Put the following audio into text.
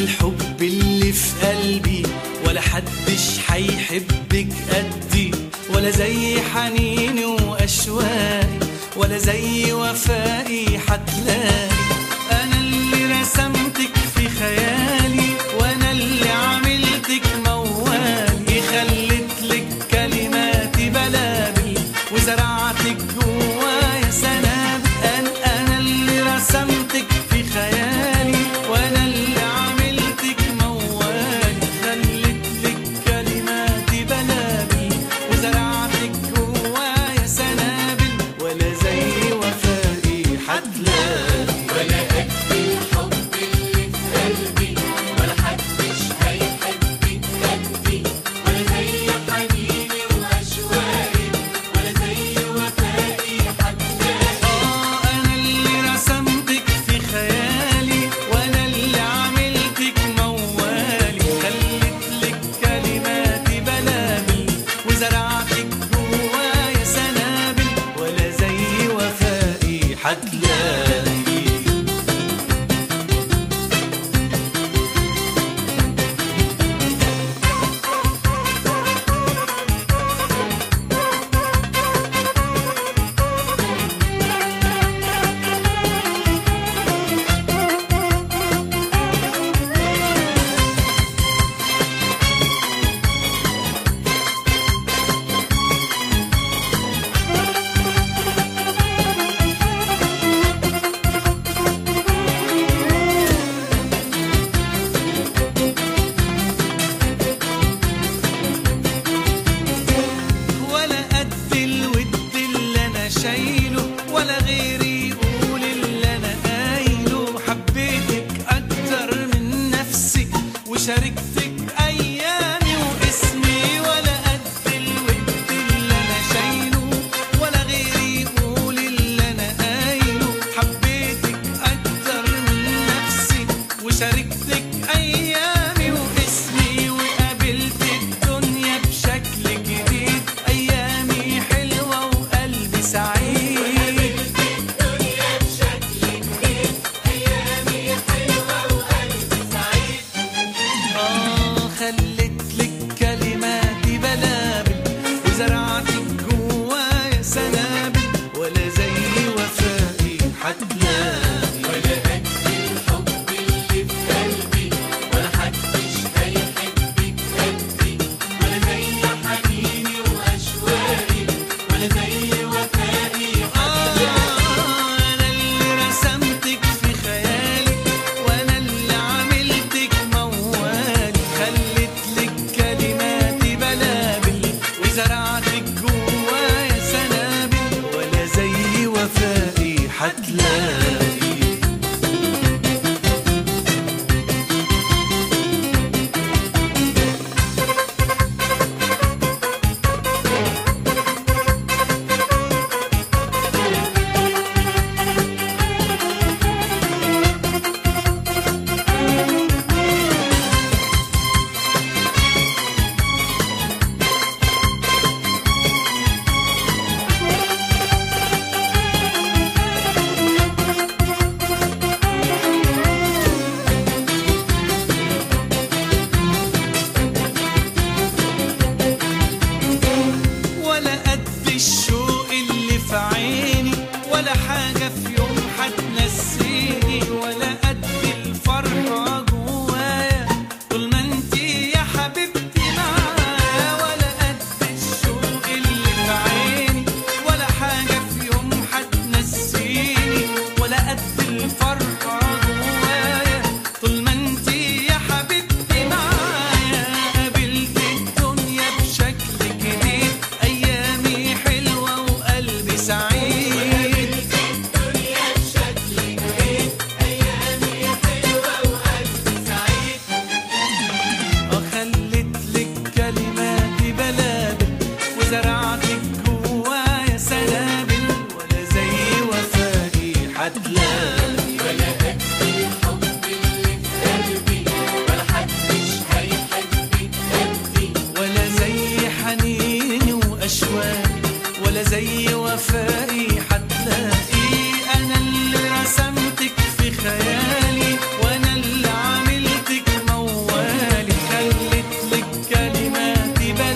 الحب اللي في قلبي ولا حدش حيحبك قدي ولا زي حنيني واشواقي ولا زي وفائي حتلاقي انا اللي رسمتك في خيالي وانا اللي عملتك موالي خليت لك كلماتي بلابل وزرعتك جوايا سنابل انا انا اللي رسمتك في خيالي وانا اللي عملتك موالي خليت لك كلماتي بلابل وزرعتك جوايا سنابل ولا زي وفائي حتلاقي ولا قد الحب اللي في قلبي ولا حدش هيحبك قدي ولا زي حنيني واشواقي ولا زي وفائي حتلاقي آه أنا اللي رسمتك في خيالي وأنا اللي عملتك موالي خليت لك كلماتي بلابل وزرعتك جوايا سنابل ولا زي وفائي حتلاقي ولا قد الود اللي انا شايله ولا غيري يقول اللي انا قايله حبيتك اكتر من نفسي وشاركتك ايامي واسمي ولا قد الود اللي انا شايله ولا غيري يقول اللي انا قايله حبيتك اكتر من نفسي وشاركتك ايامي واسمي وقابلت الدنيا بشكل جديد ايامي حلوه وقلبي سعيد الدنيا بشكل جديد ايامي حلوه وقلبي سعيد آه ما تبدل